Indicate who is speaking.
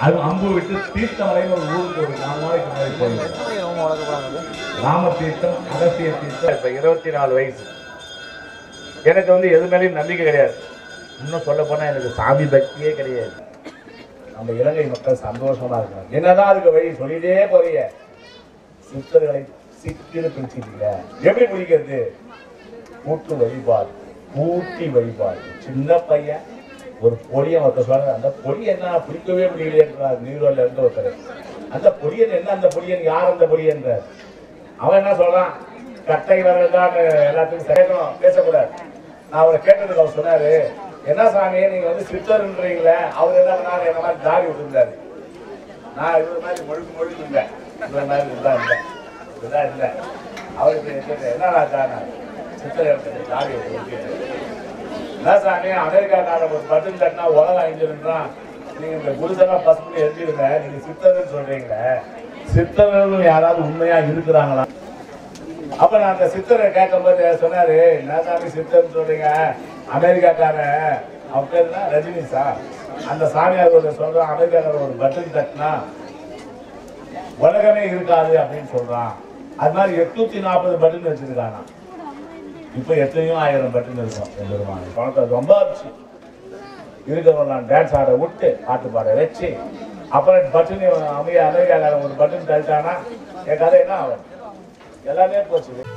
Speaker 1: அது அம்பு விட்டு தீர்த்தமலைன்னு ஒரு ஊருக்கு ஒரு நாலு நாளைக்கு முன்னாடி போயிருந்தேன் ராம தீர்த்தம் அகசிய தீர்த்தம் இப்ப இருபத்தி நாலு வயசு எனக்கு வந்து எது மேலேயும் நம்பிக்கை கிடையாது இன்னும் சொல்ல போனா எனக்கு சாமி பக்தியே கிடையாது நம்ம இலங்கை மக்கள் சந்தோஷமா இருக்காங்க என்னதான் அதுக்கு வழி சொல்லிட்டே போறீங்க சித்தர்களை சிக்கின்னு பிடிச்சிருக்கீங்க எப்படி பிடிக்கிறது கூட்டு வழிபாடு கூட்டி வழிபாடு சின்ன பையன் ஒரு பொடியை ஒருத்தர் சொல்றாரு அந்த பொடி என்ன பிடிக்கவே முடியலையன்றார் நீரோல இருந்து ஒருத்தர் அந்த பொடியன் என்ன அந்த பொடியன் யார் அந்த பொடியன்றார் அவன் என்ன சொல்றான் கட்டை வரதான் எல்லாத்துக்கும் சேர்க்கணும் பேசக்கூடாது நான் அவரை கேட்டதுக்கு அவர் சொன்னாரு என்ன சாமி நீங்க வந்து சித்தர்ன்றீங்களே அவர் என்ன பண்ணாரு என்ன மாதிரி தாடி விட்டுருந்தாரு நான் இவர் மாதிரி முழுக்க முழுக்க இருந்தேன் இவர் மாதிரி இருந்தா இல்லை இதுதான் இல்லை அவருக்கு கேட்டேன், என்னடா தானா சித்தர் எடுத்து தாடி விட்டு என்ன சாமி அமெரிக்காக்காரன் ஒரு பட்டன் தட்டினா உலகம் அழிஞ்சிருந்தான் நீங்க இந்த குருசெல்லாம் பஸ் பண்ணி எழுதிருங்க நீங்க சித்தர்னு சொல்றீங்களே சித்தர்கள் யாராவது உண்மையா இருக்கிறாங்களா அப்ப நான் அந்த சித்தரை கேட்கும்போது சொன்னாரு என்ன சாமி சித்தர்னு சொல்றீங்க அமெரிக்காக்காரன் அவன் பேர் என்ன ரஜினி சார் அந்த சாமியார் ஒரு சொல்றான் அமெரிக்காக்காரன் ஒரு பட்டன் தட்டினா உலகமே இருக்காது அப்படின்னு சொல்றான் அது மாதிரி எட்நூத்தி நாற்பது பட்டன் வச்சிருக்கானா இப்ப எத்தனையோ ஆயிரம் பட்டன் இருக்கும் எம்பெருமான் பணத்தை ரொம்ப ஆச்சு இருக்கிறவங்களாம் டான்ஸ் ஆட விட்டு பாட்டு பாட வச்சு அப்புறம் பட்டன் அமைய அமெரிக்காக்காரன் ஒரு பட்டன் தள்ளிட்டானா என் கதை என்ன ஆகும் எல்லாமே போச்சு